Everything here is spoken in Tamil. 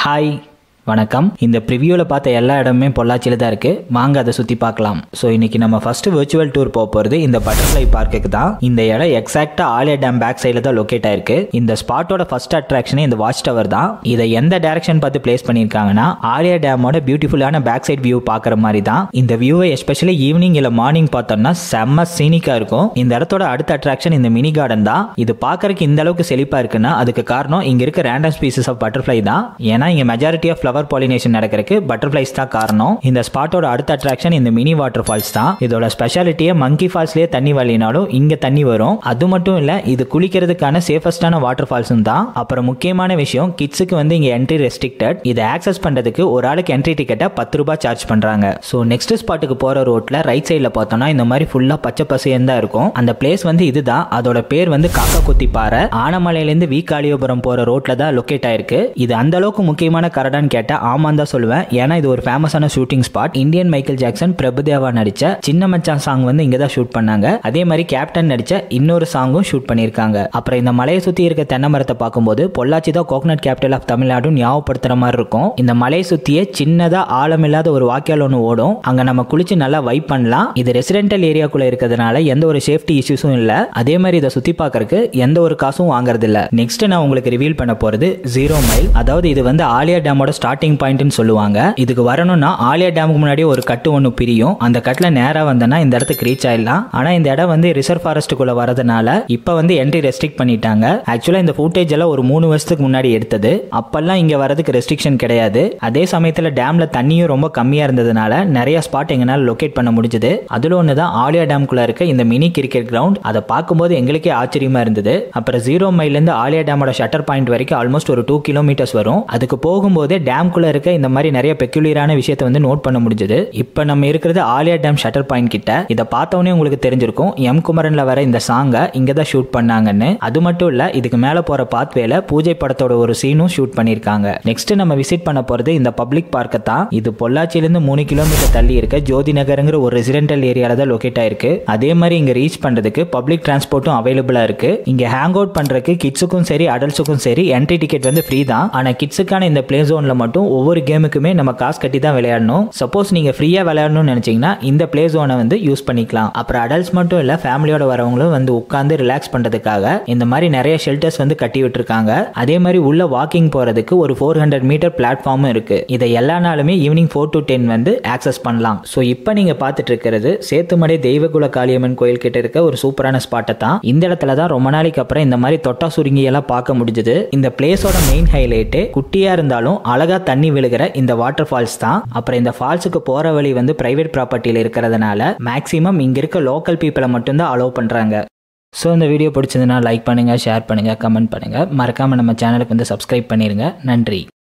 ஹாய் வணக்கம் இந்த ப்ரிவியூவில் பார்த்த எல்லா இடமுமே பொள்ளாச்சியில் தான் இருக்குது வாங்க அதை சுற்றி பார்க்கலாம் ஸோ இன்னைக்கு நம்ம ஃபர்ஸ்ட் விர்ச்சுவல் டூர் போக போகிறது இந்த பட்டர்ஃப்ளை பார்க்குக்கு தான் இந்த இடம் எக்ஸாக்டாக ஆலியா டேம் பேக் சைடில் தான் லொக்கேட் ஆயிருக்கு இந்த ஸ்பாட்டோட ஃபர்ஸ்ட் அட்ராக்ஷனே இந்த வாட்ச் டவர் தான் இதை எந்த டைரக்ஷன் பார்த்து பிளேஸ் பண்ணியிருக்காங்கன்னா ஆலியா டேமோட பியூட்டிஃபுல்லான பேக் சைட் வியூ பார்க்குற மாதிரி தான் இந்த வியூவை எஸ்பெஷலி ஈவினிங் இல்லை மார்னிங் பார்த்தோம்னா செம்ம சீனிக்காக இருக்கும் இந்த இடத்தோட அடுத்த அட்ராக்ஷன் இந்த மினி கார்டன் தான் இது பார்க்கறதுக்கு இந்த அளவுக்கு செழிப்பாக இருக்குன்னா அதுக்கு காரணம் இங்கே இருக்க ரேண்டம் ஸ்பீசஸ் ஆஃப் பட்டர்ஃப்ளை தான் ஏன்னா இங்கே மெஜாரிட்டி ஆஃப் ஃப்ளவர் பாலினேஷன் நடக்கிறதுக்கு பட்டர்ஃப்ளைஸ் தான் காரணம் இந்த ஸ்பாட்டோட அடுத்த அட்ராக்ஷன் இந்த மினி வாட்டர் ஃபால்ஸ் தான் இதோட ஸ்பெஷாலிட்டியே மங்கி ஃபால்ஸ்லேயே தண்ணி வழினாலும் இங்கே தண்ணி வரும் அது மட்டும் இல்லை இது குளிக்கிறதுக்கான சேஃபஸ்டான வாட்டர் ஃபால்ஸும் தான் அப்புறம் முக்கியமான விஷயம் கிட்ஸுக்கு வந்து இங்கே என்ட்ரி ரெஸ்ட்ரிக்டட் இதை ஆக்சஸ் பண்ணுறதுக்கு ஒரு ஆளுக்கு என்ட்ரி டிக்கெட்டை பத்து ரூபாய் சார்ஜ் பண்ணுறாங்க ஸோ நெக்ஸ்ட் ஸ்பாட்டுக்கு போகிற ரோட்டில் ரைட் சைடில் பார்த்தோம்னா இந்த மாதிரி ஃபுல்லாக பச்சை பசையன் தான் இருக்கும் அந்த பிளேஸ் வந்து இதுதான் அதோட பேர் வந்து காக்கா குத்தி பாறை ஆனமலையிலேருந்து வி காளியபுரம் போகிற ரோட்டில் தான் லொக்கேட் ஆயிருக்கு இது அந்த அளவுக்கு முக்கியமான கரடான்னு கேட்டால் ஆமாம் தான் சொல்லுவேன் ஏன்னா இது ஒரு ஃபேமஸான shooting spot Indian Michael Jackson Prabhu Deva நடிச்ச சின்ன மச்சான் சாங் வந்து இங்கே தான் ஷூட் பண்ணாங்க அதே மாதிரி கேப்டன் நடிச்ச இன்னொரு சாங்கும் ஷூட் பண்ணியிருக்காங்க அப்புறம் இந்த மலையை சுற்றி இருக்க தென்னை மரத்தை பார்க்கும்போது பொள்ளாச்சி தான் கோகனட் கேபிட்டல் ஆஃப் தமிழ்நாடு ஞாபகப்படுத்துற மாதிரி இருக்கும் இந்த மலையை சுற்றியே சின்னதாக ஆழமில்லாத ஒரு வாக்கியால் ஒன்று ஓடும் அங்கே நம்ம குளிச்சு நல்லா வைப் பண்ணலாம் இது ரெசிடென்டல் ஏரியாக்குள்ள இருக்கிறதுனால எந்த ஒரு சேஃப்டி இஷ்யூஸும் இல்லை அதே மாதிரி இதை சுற்றி பார்க்கறதுக்கு எந்த ஒரு காசும் வாங்குறது இல்லை நெக்ஸ்ட் நான் உங்களுக்கு ரிவீல் பண்ண போகிறது ஜீரோ மைல் அதாவது இது வந்து ஆலியா டேமோட ஸ்டார்டிங் பாயிண்ட்னு சொல்லுவாங்க இதுக்கு வரணும்னா ஆலியா டேமுக்கு முன்னாடி ஒரு கட்டு ஒன்று பிரியும் அந்த கட்டில் நேராக வந்தனா இந்த இடத்துக்கு ரீச் ஆயிடலாம் ஆனால் இந்த இடம் வந்து ரிசர்வ் ஃபாரஸ்ட்டுக்குள்ள வரதுனால இப்போ வந்து என்ட்ரி ரெஸ்ட்ரிக்ட் பண்ணிட்டாங்க ஆக்சுவலாக இந்த ஃபுட்டேஜ் எல்லாம் ஒரு மூணு வருஷத்துக்கு முன்னாடி எடுத்தது அப்பெல்லாம் இங்கே வரதுக்கு ரெஸ்ட்ரிக்ஷன் கிடையாது அதே சமயத்தில் டேம்ல தண்ணியும் ரொம்ப கம்மியாக இருந்ததுனால நிறைய ஸ்பாட் எங்களால் லொக்கேட் பண்ண முடிஞ்சது அதில் ஒன்று தான் ஆலியா டேம்குள்ள இருக்க இந்த மினி கிரிக்கெட் கிரவுண்ட் அதை பார்க்கும்போது எங்களுக்கே ஆச்சரியமா இருந்தது அப்புறம் ஜீரோ மைல்லேருந்து ஆலியா டேமோட ஷட்டர் பாயிண்ட் வரைக்கும் ஆல்மோஸ்ட் ஒரு டூ கிலோமீட்டர்ஸ் வரும் அதுக்கு போகும்போதே டேம்குள்ள இருக்க இந்த மாதிரி நிறைய பெக்யூலியரான விஷயத்தை வந்து நோட் பண்ண முடிஞ்சது இப்போ நம்ம இருக்கிறது ஆலியா டேம் ஷட்டர் பாயிண்ட் கிட்ட இதை பார்த்தோன்னே உங்களுக்கு தெரிஞ்சிருக்கும் எம் குமரன்ல வர இந்த சாங்கை இங்கே தான் ஷூட் பண்ணாங்கன்னு அது மட்டும் இல்ல இதுக்கு மேலே போற பாத்வேல பூஜை படத்தோட ஒரு சீனும் ஷூட் பண்ணியிருக்காங்க நெக்ஸ்ட் நம்ம விசிட் பண்ண போறது இந்த பப்ளிக் பார்க்கை தான் இது பொள்ளாச்சியிலிருந்து மூணு கிலோமீட்டர் தள்ளி இருக்க ஜோதி நகருங்கிற ஒரு ரெசிடென்டல் ஏரியால தான் லொக்கேட் ஆயிருக்கு அதே மாதிரி இங்க ரீச் பண்றதுக்கு பப்ளிக் டிரான்ஸ்போர்ட்டும் அவைலபிளா இருக்கு இங்க ஹேங் அவுட் பண்றதுக்கு கிட்ஸுக்கும் சரி அடல்ட்ஸுக்கும் சரி என்ட்ரி டிக்கெட் வந்து ஃப்ரீ தான் ஆனா கிட்ஸுக்கான இந்த பிளே ஜோன்ல மட்டும் ஒவ்வொரு கேமுக்குமே நம்ம காசு கட்டி தான் விளையாடணும் சப்போஸ் நீங்க ஃப்ரீயா விளையாடணும்னு நினைச்சீங்கன்னா இந்த பிளே ஜோனை வந்து யூஸ் பண்ணிக்கலாம் அப்புறம் அடல்ட்ஸ் மட்டும் இல்ல ஃபேமிலியோட வரவங்களும் வந்து உட்காந்து ரிலாக்ஸ் பண்றதுக்காக இந்த மாதிரி நிறைய ஷெல்டர்ஸ் வந்து கட்டி விட்டுருக்காங்க அதே மாதிரி உள்ள வாக்கிங் போறதுக்கு ஒரு ஃபோர் ஹண்ட்ரட் மீட்டர் பிளாட்ஃபார்மும் இருக்கு இதை எல்லா நாளுமே ஈவினிங் ஃபோர் டு டென் வந்து ஆக்சஸ் பண்ணலாம் ஸோ இப்போ நீங்க பார்த்துட்டு இருக்கிறது சேத்துமடை தெய்வகுல காளியம்மன் கோயில் கிட்ட இருக்க ஒரு சூப்பரான ஸ்பாட்டை தான் இந்த இடத்துல தான் ரொம்ப நாளைக்கு அப்புறம் இந்த மாதிரி தொட்டா சுருங்கி எல்லாம் பார்க்க முடிஞ்சது இந்த பிளேஸோட மெயின் ஹைலைட்டு குட்டியா இருந்தாலும் அழகா தண்ணி விழுகிற இந்த வாட்டர் ஃபால்ஸ் தான் அப்புறம் இந்த ஃபால்ஸுக்கு போற வழி வந்து பிரைவேட் ப்ராப்பர்ட்டியில் இருக்கிறதுனால மேக்ஸிமம் இங்க இருக்க லோக்கல் பீப்புளை மட்டும்தான் அலோவ் பண்றாங்க ஸோ இந்த வீடியோ பிடிச்சதுன்னா லைக் பண்ணுங்க ஷேர் பண்ணுங்க கமெண்ட் பண்ணுங்க மறக்காம நம்ம சேனலுக்கு வந்து சப்ஸ்கிரைப் பண்ணிருங்க நன்றி